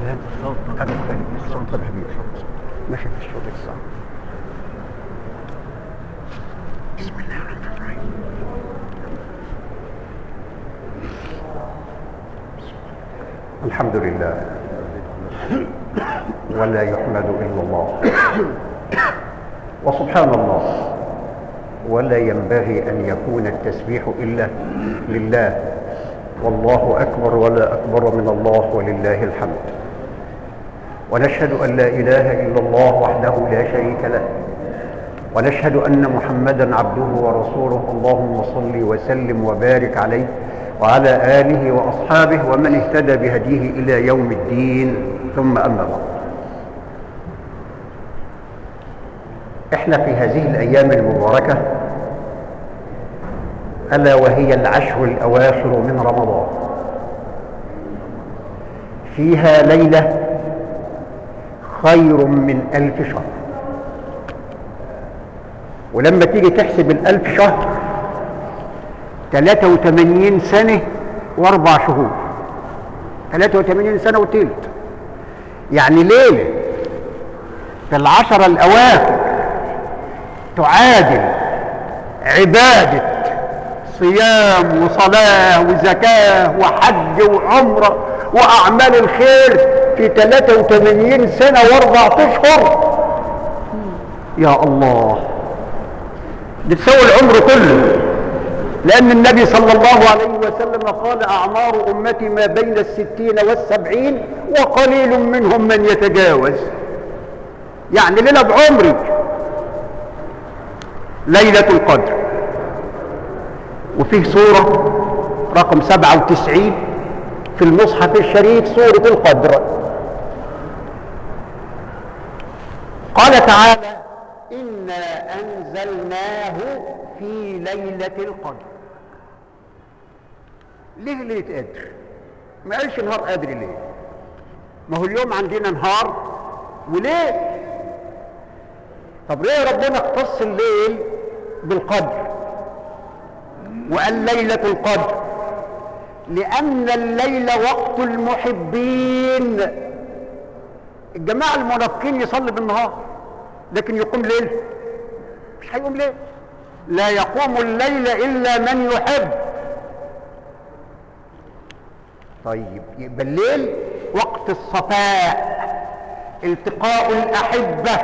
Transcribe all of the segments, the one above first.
فلان أبو فلان صوت طب حبيبي ماشي في الشغل الصعب بسم الله الرحمن الرحيم الحمد لله ولا يحمد إلا الله وسبحان الله ولا ينبغي أن يكون التسبيح إلا لله والله أكبر ولا أكبر من الله ولله الحمد ونشهد أن لا إله إلا الله وحده لا شريك له ونشهد أن محمدا عبده ورسوله اللهم صل وسلم وبارك عليه وعلى آله وأصحابه ومن اهتدى بهديه إلى يوم الدين ثم أما بعد احنا في هذه الأيام المباركة ألا وهي العشر الأواخر من رمضان فيها ليلة خير من ألف شهر ولما تيجي تحسب الألف شهر 83 سنة وأربع شهور 83 سنة وتلت يعني ليلة في العشر الأواخر تعادل عبادة صيام وصلاة وزكاة وحج وعمرة وأعمال الخير في 83 سنة وأربع أشهر يا الله بتسوي العمر كله لأن النبي صلى الله عليه وسلم قال أعمار أمتي ما بين الستين والسبعين وقليل منهم من يتجاوز يعني ليلة بعمرك ليلة القدر وفيه سورة رقم 97 في المصحف الشريف سورة القدر قال تعالى إنا أنزلناه في ليلة القدر ليه ليلة قدر ما قالش نهار قدر ليه ما هو اليوم عندنا نهار وليل طب ليه ربنا اختص الليل بالقدر وقال ليلة القدر لأن الليل وقت المحبين الجماعة المنافقين يصلي بالنهار لكن يقوم ليل مش هيقوم ليل لا يقوم الليل إلا من يحب طيب يبقى الليل وقت الصفاء التقاء الأحبة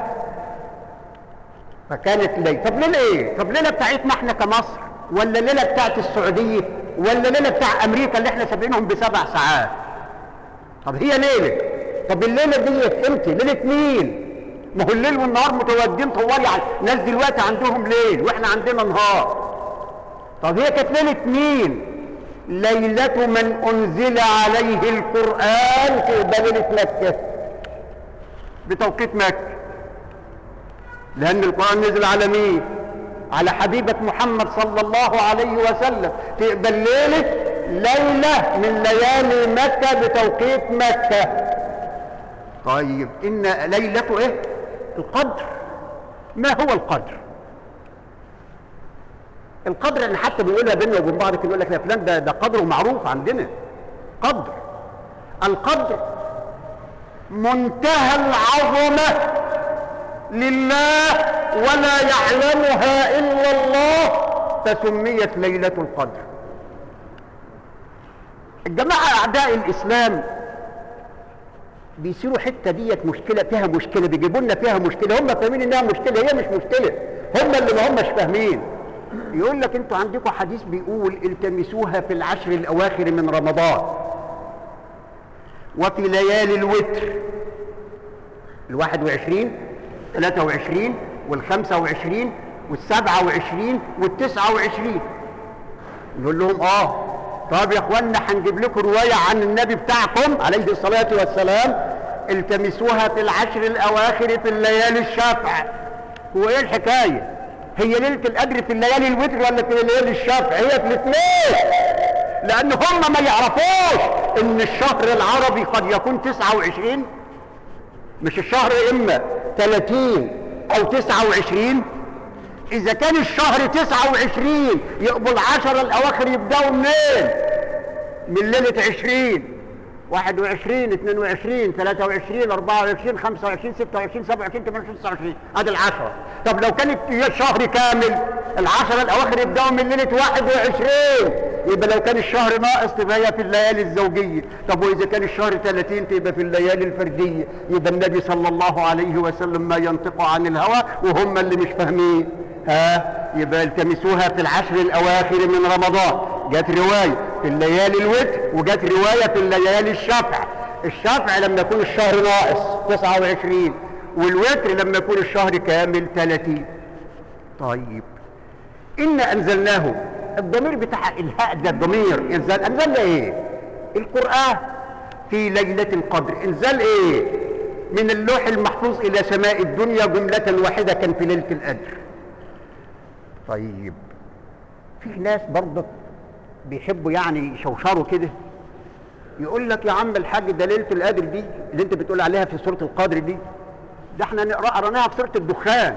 فكانت ليل طب ليلة ايه طب ليلة بتاعتنا احنا كمصر ولا ليلة بتاعت السعودية ولا ليلة بتاع امريكا اللي احنا سابقينهم بسبع ساعات طب هي ليلة طب الليلة ديت امتى ليلة مين ما هو الليل والنهار متواجدين طوالي على ناس دلوقتي عندهم ليل واحنا عندنا نهار طب هي كانت ليلة مين ليلة من انزل عليه القرآن في ليلة مكة بتوقيت مكة لأن القرآن نزل على مين؟ على حبيبة محمد صلى الله عليه وسلم تقبل ليلة ليلة من ليالي مكة بتوقيت مكة طيب إن ليلة إيه؟ القدر ما هو القدر؟ القدر احنا حتى بنقولها بيننا وبين بعض كده يقول لك يا فلان ده ده قدره معروف عندنا قدر القدر منتهى العظمه لله ولا يعلمها الا الله فسميت ليله القدر الجماعه اعداء الاسلام بيصيروا حته ديت مشكله فيها مشكله بيجيبوا لنا فيها مشكله هم فاهمين انها مشكله هي مش مشكله هم اللي ما همش فاهمين يقول لك انتوا عندكم حديث بيقول التمسوها في العشر الاواخر من رمضان وفي ليالي الوتر الواحد وعشرين ثلاثة وعشرين والخمسة وعشرين والسبعة وعشرين والتسعة وعشرين نقول لهم اه طب يا اخوانا هنجيب لكم رواية عن النبي بتاعكم عليه الصلاة والسلام التمسوها في العشر الاواخر في الليالي الشفع هو ايه الحكاية هي ليلة القدر في الليالي الوتر ولا في ليالي الشفع هي في الاثنين لان هم ما يعرفوش ان الشهر العربي قد يكون 29 مش الشهر اما 30 او 29 اذا كان الشهر 29 يقبل العشر الاواخر يبداوا منين من ليله 20 21 22 23 24 25 26 27 28 29 ادي العشرة طب لو كانت هي شهر كامل العشرة الاواخر يبداوا من ليلة 21 يبقى لو كان الشهر ناقص تبقى هي في الليالي الزوجية طب واذا كان الشهر 30 تبقى في الليالي الفردية يبقى النبي صلى الله عليه وسلم ما ينطق عن الهوى وهم اللي مش فاهمين ها يبقى التمسوها في العشر الاواخر من رمضان جت روايه في الليالي الوتر وجت روايه في الليالي الشفع الشفع لما يكون الشهر ناقص 29 والوتر لما يكون الشهر كامل 30 طيب إنا أنزلناه الضمير بتاع الهاء ده الضمير انزل أنزلنا إيه القرآن في ليلة القدر انزل إيه من اللوح المحفوظ إلى سماء الدنيا جملة واحدة كان في ليلة القدر طيب في ناس برضه بيحبوا يعني يشوشروا كده يقول لك يا عم الحاج ده ليله القدر دي اللي انت بتقول عليها في سوره القدر دي ده احنا نقرا قريناها في سوره الدخان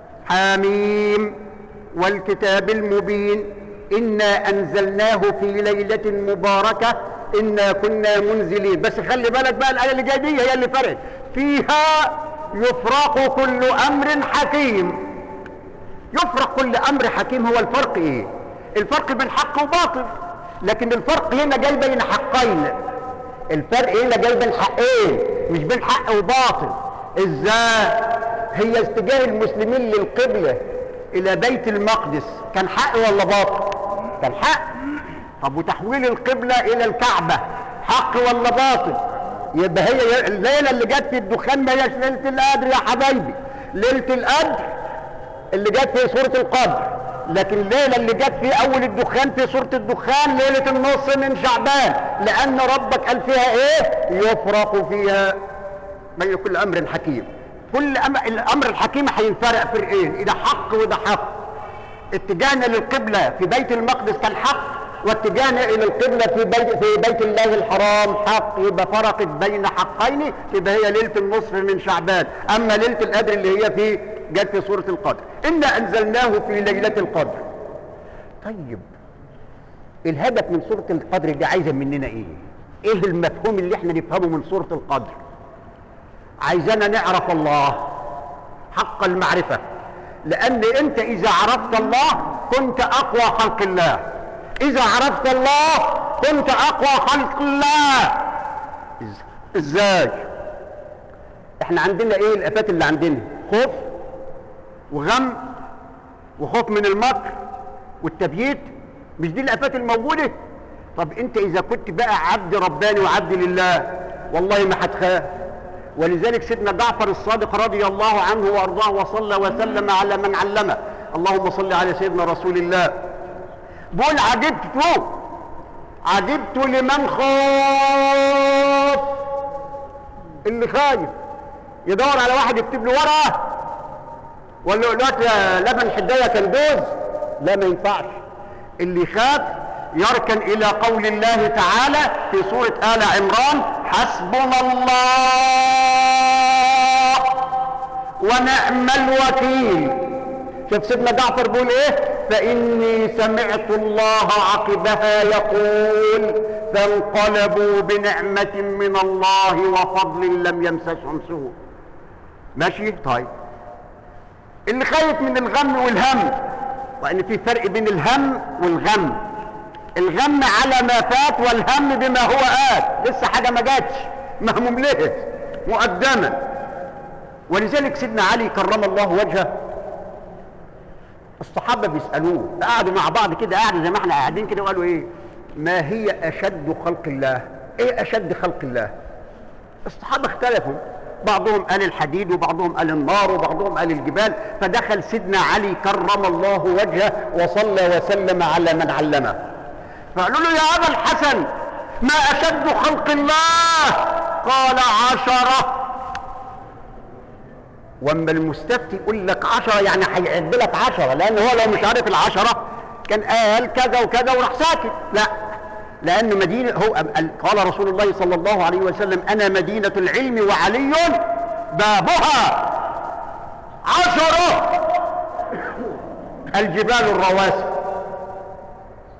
حاميم والكتاب المبين انا انزلناه في ليله مباركه انا كنا منزلين بس خلي بالك بقى الايه اللي جايه دي هي اللي فرقت فيها يفرق كل امر حكيم يفرق كل امر حكيم هو الفرق ايه الفرق بين حق وباطل لكن الفرق هنا جاي بين حقين الفرق هنا جاي بين حقين مش بين حق وباطل ازاي هي اتجاه المسلمين للقبلة الى بيت المقدس كان حق ولا باطل كان حق طب وتحويل القبلة الى الكعبة حق ولا باطل يبقى هي الليلة اللي جت في الدخان ما هيش ليلة القدر يا حبايبي ليلة القدر اللي جت في سورة القدر لكن الليلة اللي جت في أول الدخان في سورة الدخان ليلة النص من شعبان لأن ربك قال فيها إيه؟ يفرق فيها بين كل أمر حكيم كل أمر الأمر الحكيم هينفرق فرقين إذا حق وده حق اتجاهنا للقبلة في بيت المقدس كان حق واتجاهنا الى القبلة في بيت, في بيت الله الحرام حق يبقى فرقت بين حقين يبقى هي ليلة النصف من شعبان اما ليلة القدر اللي هي في جت في سورة القدر انا انزلناه في ليلة القدر طيب الهدف من سورة القدر دي عايزة مننا ايه ايه المفهوم اللي احنا نفهمه من سورة القدر عايزانا نعرف الله حق المعرفة لان انت اذا عرفت الله كنت اقوى خلق الله اذا عرفت الله كنت اقوى خلق الله ازاي احنا عندنا ايه الافات اللي عندنا خوف وغم وخوف من المكر والتبييت مش دي الافات الموجوده طب انت اذا كنت بقى عبد رباني وعبد لله والله ما هتخاف ولذلك سيدنا جعفر الصادق رضي الله عنه وارضاه وصلى وسلم على من علمه اللهم صل على سيدنا رسول الله بقول عجبت عجبت لمن خاف اللي خايف يدور على واحد يكتب له ورقه ولا يقول لك لبن حدايه كندوز لا ما ينفعش اللي خاف يركن الى قول الله تعالى في سوره ال عمران حسبنا الله ونعم الوكيل شوف سيدنا جعفر بيقول ايه فاني سمعت الله عقبها يقول فانقلبوا بنعمة من الله وفضل لم يمسسهم سوء ماشي طيب اللي خايف من الغم والهم وان في فرق بين الهم والغم الغم على ما فات والهم بما هو آت لسه حاجة ما جاتش مهموم ليه مقدما ولذلك سيدنا علي كرم الله وجهه الصحابه بيسالوه قعدوا مع بعض كده قعدوا زي ما احنا قاعدين كده وقالوا ايه ما هي اشد خلق الله ايه اشد خلق الله الصحابه اختلفوا بعضهم قال الحديد وبعضهم قال النار وبعضهم قال الجبال فدخل سيدنا علي كرم الله وجهه وصلى وسلم على من علمه فقالوا له يا ابا الحسن ما اشد خلق الله قال عشره واما المستفتي يقول لك عشرة يعني هيعد لك عشرة لان هو لو مش عارف العشرة كان قال كذا وكذا وراح ساكت لا لان مدينة هو قال رسول الله صلى الله عليه وسلم انا مدينة العلم وعلي بابها عشرة الجبال الرواسي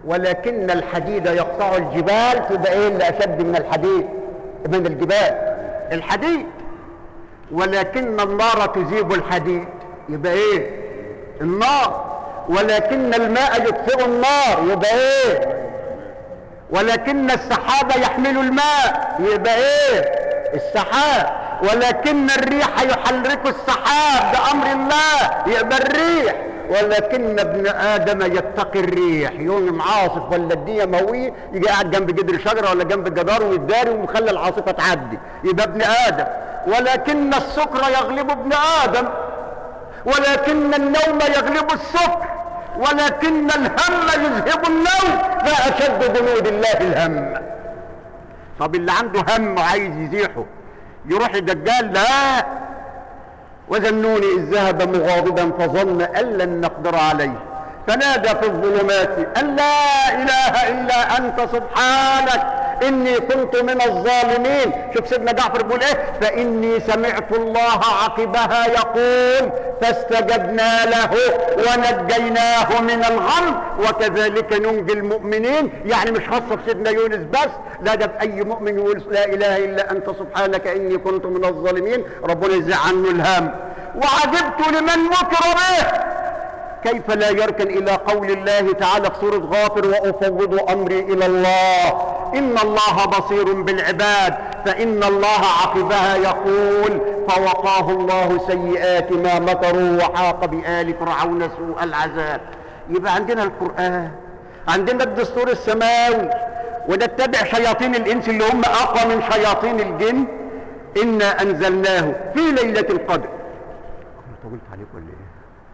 ولكن الحديد يقطع الجبال تبقى ايه اللي اشد من الحديد من الجبال الحديد ولكن النار تذيب الحديد يبقى ايه النار ولكن الماء يطفئ النار يبقى ايه ولكن السحاب يحمل الماء يبقى ايه السحاب ولكن الريح يحرك السحاب بامر الله يبقى الريح ولكن ابن ادم يتقي الريح يوم عاصف ولا الدنيا مويه يجي قاعد جنب جدر شجره ولا جنب الجدار ويداري ومخلي العاصفه تعدي يبقى ابن ادم ولكن السكر يغلب ابن ادم ولكن النوم يغلب السكر ولكن الهم يذهب النوم فاشد جنود الله الهم طب اللي عنده هم وعايز يزيحه يروح الدجال لا وذنوني إذ ذهب مغاضبا فظن أن لن نقدر عليه فنادى في الظلمات أن لا إله إلا أنت سبحانك إني كنت من الظالمين شوف سيدنا جعفر بيقول إيه فإني سمعت الله عقبها يقول فاستجبنا له ونجيناه من الغم وكذلك ننجي المؤمنين يعني مش خاصة بسيدنا يونس بس لا ده بأي مؤمن يقول لا إله إلا أنت سبحانك إني كنت من الظالمين ربنا يزع عنه الهم وعجبت لمن مكر به كيف لا يركن إلى قول الله تعالى في سورة غافر وأفوض أمري إلى الله إن الله بصير بالعباد فإن الله عقبها يقول فوقاه الله سيئات ما مكروا وحاق بآل فرعون سوء العذاب يبقى عندنا القرآن عندنا الدستور السماوي ونتبع شياطين الإنس اللي هم أقوى من شياطين الجن إنا أنزلناه في ليلة القدر طولت عليك ولا إيه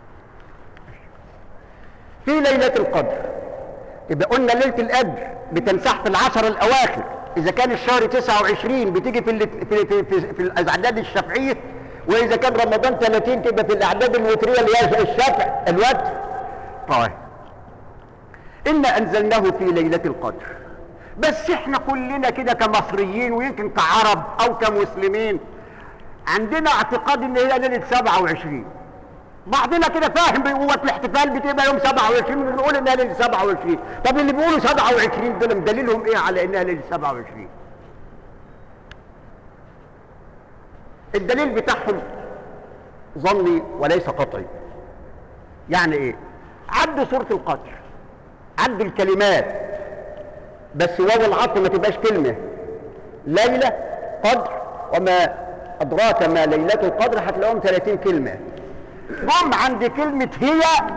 في ليلة القدر يبقى قلنا ليلة القدر بتنسح في العشر الأواخر إذا كان الشهر 29 بتيجي في ال في في, في, في الأعداد الشفعية وإذا كان رمضان 30 تبقى في الأعداد الوترية اللي هي الشفع الوتر طيب إنا أنزلناه في ليلة القدر بس إحنا كلنا كده كمصريين ويمكن كعرب أو كمسلمين عندنا اعتقاد إن هي ليلة 27 بعضنا كده فاهم بقوة الاحتفال بتبقى يوم 27 بنقول انها ليله 27 طب اللي بيقولوا 27 دول دليلهم ايه على انها ليله 27 الدليل بتاعهم ظني وليس قطعي يعني ايه عدوا سوره القدر عدوا الكلمات بس واو العطف ما تبقاش كلمه ليله قدر وما ادراك ما ليله القدر هتلاقيهم 30 كلمه جم عند كلمة هي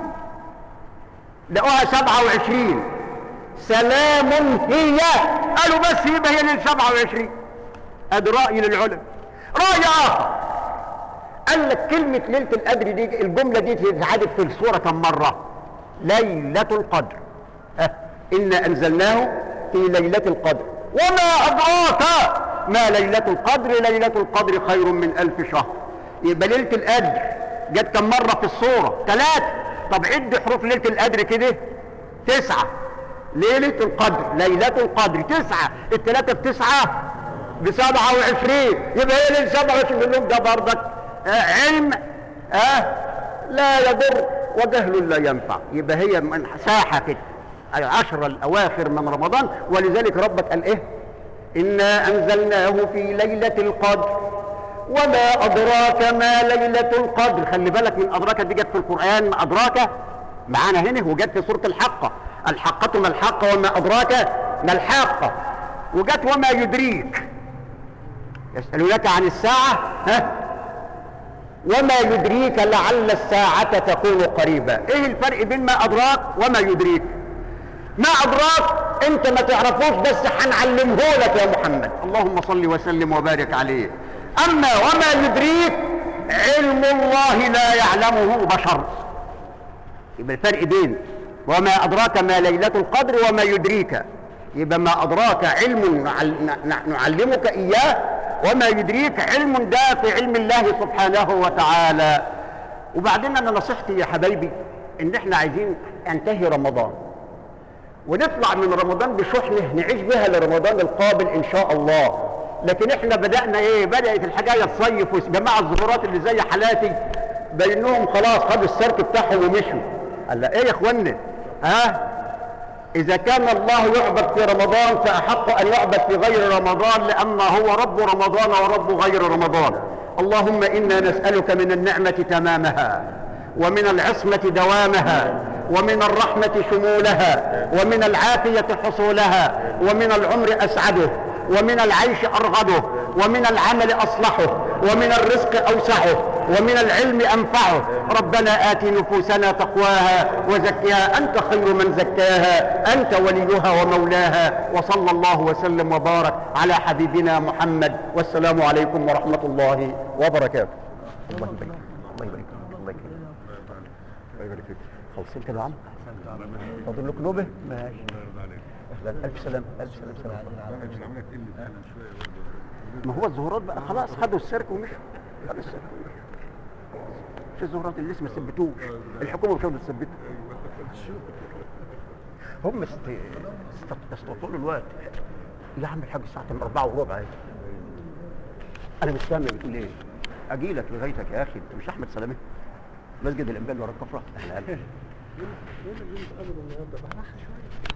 لقوها سبعة وعشرين سلام هي قالوا بس يبقى هي ليلة سبعة وعشرين ادي رأي للعلماء رأي آخر قال لك كلمة ليلة القدر دي الجملة دي تتعادت في السورة كم مرة ليلة القدر أه. إنا أنزلناه في ليلة القدر وما أدراك ما ليلة القدر ليلة القدر خير من ألف شهر يبقى ليلة القدر جت كم مرة في الصورة ثلاثة طب عد حروف ليلة القدر كده تسعة ليلة القدر ليلة القدر تسعة الثلاثة بتسعة بسبعة وعشرين يبقى هي ليلة سبعة وعشرين منهم ده برضك آه علم آه لا يضر وجهل لا ينفع يبقى هي من ساحة كده العشر الأواخر من رمضان ولذلك ربك قال إيه إنا أنزلناه في ليلة القدر وما أدراك ما ليلة القدر خلي بالك من أدراك دي جت في القرآن ما أدراك معانا هنا وجت في سورة الحقة الحقة ما الحقة وما أدراك ما الحاقة وجت وما يدريك يسألونك عن الساعة ها وما يدريك لعل الساعة تكون قريبا ايه الفرق بين ما أدراك وما يدريك ما أدراك انت ما تعرفوش بس هنعلمه لك يا محمد اللهم صل وسلم وبارك عليه أما وما يدريك علم الله لا يعلمه بشر يبقى الفرق بين وما أدراك ما ليلة القدر وما يدريك يبقى ما أدراك علم نعلمك إياه وما يدريك علم ده في علم الله سبحانه وتعالى وبعدين أنا نصيحتي يا حبايبي إن إحنا عايزين ينتهي رمضان ونطلع من رمضان بشحنة نعيش بها لرمضان القابل إن شاء الله لكن احنا بدأنا ايه بدأت الحكاية الصيف وجماعة الظهورات اللي زي حالاتي بينهم خلاص خدوا السرك بتاعهم ومشوا قال لا ايه يا اخوانا ها إذا كان الله يعبد في رمضان فأحق أن يعبد في غير رمضان لأنه هو رب رمضان ورب غير رمضان اللهم إنا نسألك من النعمة تمامها ومن العصمة دوامها ومن الرحمة شمولها ومن العافية حصولها ومن العمر أسعده ومن العيش أرغده ومن العمل أصلحه ومن الرزق أوسعه ومن العلم أنفعه ربنا آت نفوسنا تقواها وزكها أنت خير من زكاها أنت وليها ومولاها وصلى الله وسلم وبارك على حبيبنا محمد والسلام عليكم ورحمة الله وبركاته الله يبارك الله يبارك الله يكرمك الله يبارك فيك خلصين كده يا عم فاضل لك نوبه ماشي أهلاً. الف سلام الف سلام سلام ما هو الظهورات بقى خلاص خدوا السيرك ومشوا خدوا السيرك ومشوا في الظهورات اللي لسه ما ثبتوش الحكومه مش راضيه تثبته هم است... است... استطولوا الوقت يا عم الحاج الساعه 4 وربع اهي انا مش فاهم بتقول ايه اجي لك لغايتك يا اخي انت مش احمد سلامه مسجد الانبياء ورا الكفره اهلا